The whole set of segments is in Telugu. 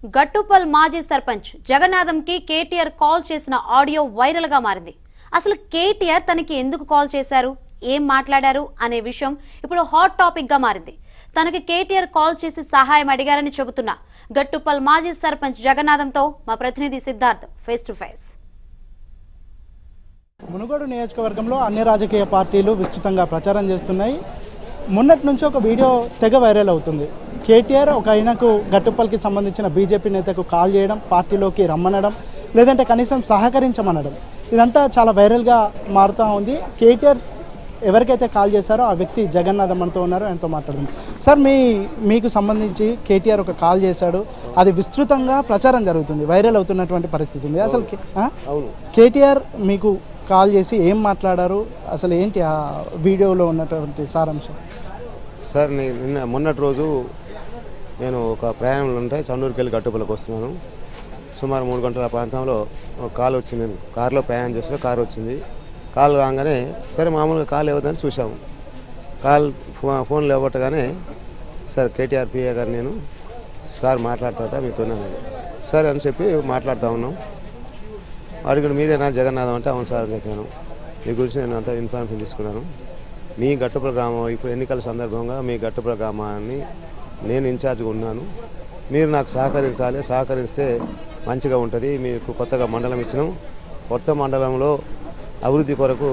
గట్టుపల్ మాజీ సర్పంచ్ జగన్నాథంకి కేటీఆర్ కాల్ చేసిన ఆడియో వైరల్ గా మారింది అసలు కేటీఆర్ తనకి ఎందుకు కాల్ చేశారు ఏం మాట్లాడారు అనే విషయం ఇప్పుడు హాట్ టాపిక్ గా మారింది తనకి కేటీఆర్ కాల్ చేసి సహాయం అడిగారని చెబుతున్న గట్టుపల్ మాజీ సర్పంచ్ జగన్నాథంతో మా ప్రతినిధి Siddharth face to face Munugodu నియోజకవర్గంలో అన్ని రాజకీయ పార్టీలు విస్తృతంగా ప్రచారం చేస్తున్నాయి మొన్నటి నుంచి ఒక వీడియో తెగ వైరల్ అవుతుంది కేటీఆర్ ఒక ఆయనకు గట్టుప్పల్కి సంబంధించిన బీజేపీ నేతకు కాల్ చేయడం పార్టీలోకి రమ్మనడం లేదంటే కనీసం సహకరించమనడం ఇదంతా చాలా వైరల్గా మారుతూ ఉంది కేటీఆర్ ఎవరికైతే కాల్ చేశారో ఆ వ్యక్తి జగన్నాథం మనతో ఉన్నారు ఆయనతో మాట్లాడదాం సార్ మీ మీకు సంబంధించి కేటీఆర్ ఒక కాల్ చేశాడు అది విస్తృతంగా ప్రచారం జరుగుతుంది వైరల్ అవుతున్నటువంటి పరిస్థితి ఉంది అసలు కే- ఆ? కేటీఆర్ మీకు కాల్ చేసి ఏం మాట్లాడారు అసలు ఏంటి ఆ వీడియోలో ఉన్నటువంటి సారాంశం సార్ నేను నిన్న మొన్నటి రోజు నేను ఒక ప్రయాణంలో ఉంటే చండూరుకి వెళ్ళి గట్టుపల్లికి వస్తున్నాను సుమారు మూడు గంటల ప్రాంతంలో ఒక కాల్ వచ్చింది నేను కారులో ప్రయాణం చేస్తే కారు వచ్చింది కాల్ రాగానే సరే మామూలుగా కాల్ ఇవ్వదని చూసాము కాల్ ఫో- ఫోన్ లేవట్టగానే సార్ కేటీఆర్ పిఏ గారు నేను సార్ మాట్లాడతాట మీతో సరే అని చెప్పి మాట్లాడుతూ ఉన్నాం అడిగాడు మీరేనా జగన్నాథం అంటే అవును సార్ అని చెప్పాను మీ గురించి నేను అంతా ఇన్ఫర్మేషన్ తీసుకున్నాను మీ గట్టుపుల గ్రామం ఇప్పుడు ఎన్నికల సందర్భంగా మీ గట్టుపుల గ్రామాన్ని నేను ఇన్ఛార్జ్గా ఉన్నాను మీరు నాకు సహకరించాలి సహకరిస్తే మంచిగా ఉంటుంది మీకు కొత్తగా మండలం ఇచ్చినాం కొత్త మండలంలో అభివృద్ధి కొరకు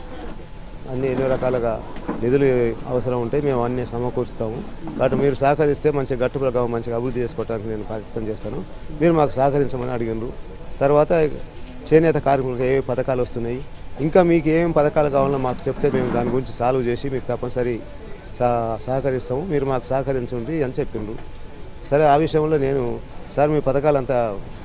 అన్ని ఎన్నో రకాలుగా నిధులు అవసరం ఉంటాయి మేము అన్నీ సమకూరుస్తాము కాబట్టి మీరు సహకరిస్తే మంచి గట్టుపుల గ్రామం మంచిగా అభివృద్ధి చేసుకోవడానికి నేను ప్రయత్నం చేస్తాను మీరు మాకు సహకరించమని అడిగిండ్రు తర్వాత చేనేత కార్మికులకు ఏ పథకాలు వస్తున్నాయి ఇంకా మీకు ఏమేమి పథకాలు కావాలో మాకు చెప్తే మేము దాని గురించి సాల్వ్ చేసి మీకు తప్పనిసరి సహ సహకరిస్తాము మీరు మాకు సహకరించండి అని చెప్పిండ్రు సరే ఆ విషయంలో నేను సార్ మీ పథకాలు అంతా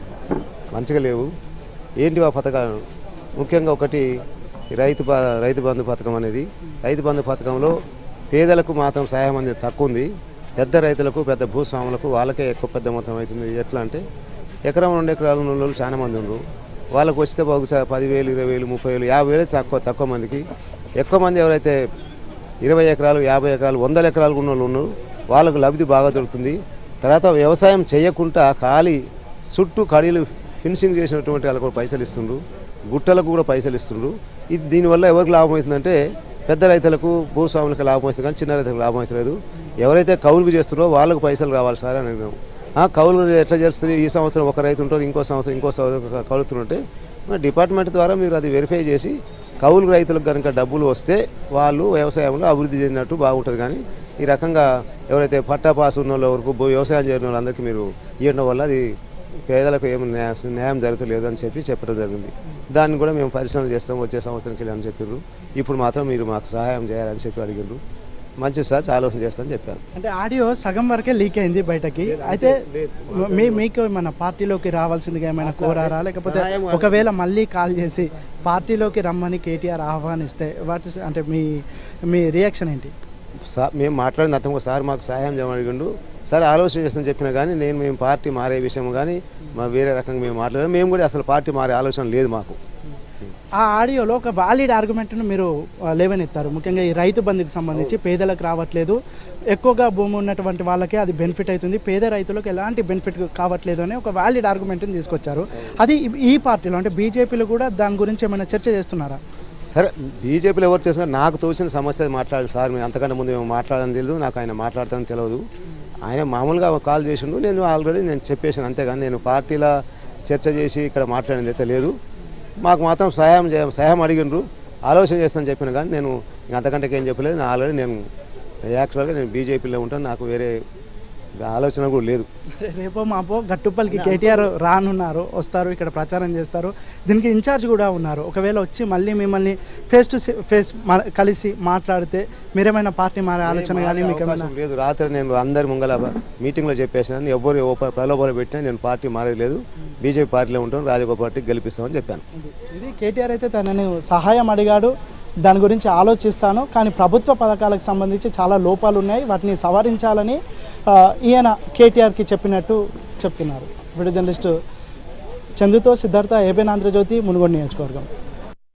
మంచిగా లేవు ఏంటి ఆ పథకాలు ముఖ్యంగా ఒకటి ఈ రైతు బ రైతు బంధు పథకం అనేది రైతు బంధు పథకంలో పేదలకు మాత్రం సహాయం అనేది తక్కువ ఉంది పెద్ద రైతులకు పెద్ద భూస్వాములకు వాళ్ళకే ఎక్కువ పెద్ద మొత్తం అవుతుంది ఎట్లా అంటే ఎకరం రెండు ఎకరాలు ఉన్న వాళ్ళు చాలా మంది ఉన్నారు వాళ్ళకు వస్తే బహుశా పదివేలు ఇరవై వేలు ముప్పై వేలు యాభై వేలు తక్కువ తక్కువ మందికి ఎక్కువ మంది ఎవరైతే ఇరవై ఎకరాలు యాభై ఎకరాలు వందల ఎకరాలు ఉన్న వాళ్ళు ఉన్నారు వాళ్ళకు లబ్ధి బాగా దొరుకుతుంది తర్వాత వ్యవసాయం చేయకుండా ఖాళీ చుట్టూ కడీలు ఫినిషింగ్ చేసినటువంటి వాళ్ళకు కూడా పైసలు ఇస్తుండ్రు గుట్టలకు కూడా పైసలు ఇస్తుండ్రు ఇది దీనివల్ల ఎవరికి లాభం అవుతుందంటే పెద్ద రైతులకు భూస్వాములకు లాభం అవుతుంది కానీ చిన్న రైతులకు లాభం అవుతలేదు ఎవరైతే కౌలుకు చేస్తున్నారో వాళ్ళకు పైసలు రావాలి సార్ అని అడిగాం ఆ కౌలు ఎట్లా చేస్తుంది ఈ సంవత్సరం ఒక రైతు ఉంటారు ఇంకో సంవత్సరం ఇంకో సంవత్సరం కౌలుతుంటే డిపార్ట్మెంట్ ద్వారా మీరు అది వెరిఫై చేసి కౌలు రైతులకు కనుక డబ్బులు వస్తే వాళ్ళు వ్యవసాయంలో అభివృద్ధి చెందినట్టు బాగుంటుంది కానీ ఈ రకంగా ఎవరైతే పట్టా పాస్ ఉన్న వాళ్ళ వరకు భూ- వ్యవసాయం చేయని వాళ్ళందరికీ మీరు ఇవ్వడం వల్ల అది పేదలకు ఏమి న్యాయ- న్యాయం జరుగుతలేదు అని చెప్పి చెప్పడం జరిగింది దాన్ని కూడా మేము పరిశీలన చేస్తాం వచ్చే సంవత్సరంకి వెళ్ళి అని చెప్పారు ఇప్పుడు మాత్రం మీరు మాకు సహాయం చేయాలని చెప్పి అడిగారు మంచిది సార్ ఆలోచన చేస్తానని చెప్పాను అంటే ఆడియో సగం వరకే లీక్ అయింది బయటకి అయితే మీ మీకు మన పార్టీలోకి రావాల్సిందిగా ఏమైనా కోరారా లేకపోతే ఒకవేళ మళ్ళీ కాల్ చేసి పార్టీలోకి రమ్మని కేటీఆర్ ఆహ్వానిస్తే వాటి అంటే మీ మీ రియాక్షన్ ఏంటి సార్ మేము మాట్లాడిన అర్థం సార్ మాకు సహాయం చేయమని అడిగిండు సార్ ఆలోచన చేస్తాను చెప్పినా కానీ నేను మేము పార్టీ మారే విషయం కానీ మా వేరే రకంగా మేము మాట్లాడాము మేము కూడా అసలు పార్టీ మారే ఆలోచన లేదు మాకు ఆ ఆడియోలో ఒక వాలిడ్ ఆర్గ్యుమెంట్ను మీరు ఆ, లేవనెత్తారు ముఖ్యంగా ఈ రైతు బంధుకి సంబంధించి పేదలకు రావట్లేదు ఎక్కువగా భూమి ఉన్నటువంటి వాళ్ళకే అది బెనిఫిట్ అవుతుంది పేద రైతులకు ఎలాంటి బెనిఫిట్ కావట్లేదు అని ఒక వాలిడ్ ఆర్గ్యుమెంట్ని తీసుకొచ్చారు అది ఈ- ఈ పార్టీలో అంటే బీజేపీలో కూడా దాని గురించి ఏమైనా చర్చ చేస్తున్నారా సరే బీజేపీలో ఎవరు చేసినా నాకు తోచిన సమస్య మాట్లాడు సార్ మేము అంతకంటే ముందు మేము మాట్లాడని తెలియదు నాకు ఆయన మాట్లాడతానని తెలియదు ఆయన మామూలుగా కాల్ చేసిండు నేను ఆల్రెడీ నేను చెప్పేసాను అంతేగాని నేను పార్టీల చర్చ చేసి ఇక్కడ మాట్లాడింది అయితే లేదు మాకు మాత్రం సహాయం చేయ సహాయం అడిగినరు ఆలోచన చేస్తానని చెప్పిన కానీ నేను ఇంక అంతకంటే ఏం చెప్పలేదు నేను ఆల్రెడీ నేను యాక్చువల్గా నేను బీజేపీలో ఉంటాను నాకు వేరే ఆలోచన కూడా లేదు రేపో మాపో గట్టుప్పల్కి కేటీఆర్ రానున్నారు వస్తారు ఇక్కడ ప్రచారం చేస్తారు దీనికి ఇన్ఛార్జ్ కూడా ఉన్నారు ఒకవేళ వచ్చి మళ్ళీ మిమ్మల్ని ఫేస్ టు ఫేస్ కలిసి మాట్లాడితే మీరేమైనా పార్టీ మారే ఆలోచన కానీ మీకు ఏమైనా అవకాశం లేదు రాత్రి నేను అందరి ముంగల మీటింగ్లో చెప్పేసాను ఎవరు ఏ ప- ప్రలోభాలు పెట్టినా నేను పార్టీ మారేది లేదు బీజేపీ పార్టీలో ఉంటాను రాజగోపాల్ పార్టీకి గెలిపిస్తామని చెప్పాను ఇది కేటీఆర్ అయితే తనని సహాయం అడిగాడు దాని గురించి ఆలోచిస్తాను కానీ ప్రభుత్వ పథకాలకు సంబంధించి చాలా లోపాలు ఉన్నాయి వాటిని సవరించాలని ఆ, ఈయన కేటీఆర్కి చెప్పినట్టు చెప్తున్నారు వీడియో జర్నలిస్టు చందుతో సిద్ధార్థ ఏబిన్ ఆంధ్రజ్యోతి మునుగోడు నియోజకవర్గం